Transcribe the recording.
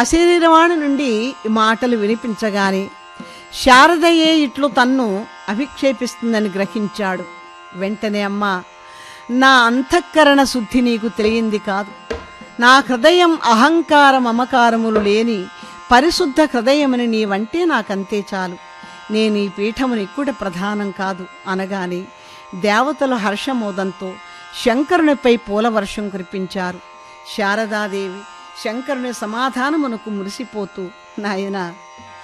అశరీరవాణి నుండి ఈ మాటలు వినిపించగానే శారదయే ఇట్లు తన్ను అభిక్షేపిస్తుందని గ్రహించాడు వెంటనే అమ్మ నా అంతఃకరణ శుద్ధి నీకు తెలియంది కాదు నా హృదయం అహంకార మమకారములు లేని పరిశుద్ధ హృదయమని నీవంటే నాకంతే చాలు నేను ఈ పీఠముని కూడా ప్రధానం కాదు అనగానే దేవతలు హర్షమోదంతో శంకరునిపై పూలవర్షం కురిపించారు శారదాదేవి శంకరుని సమాధానమునకు మురిసిపోతూ నాయనా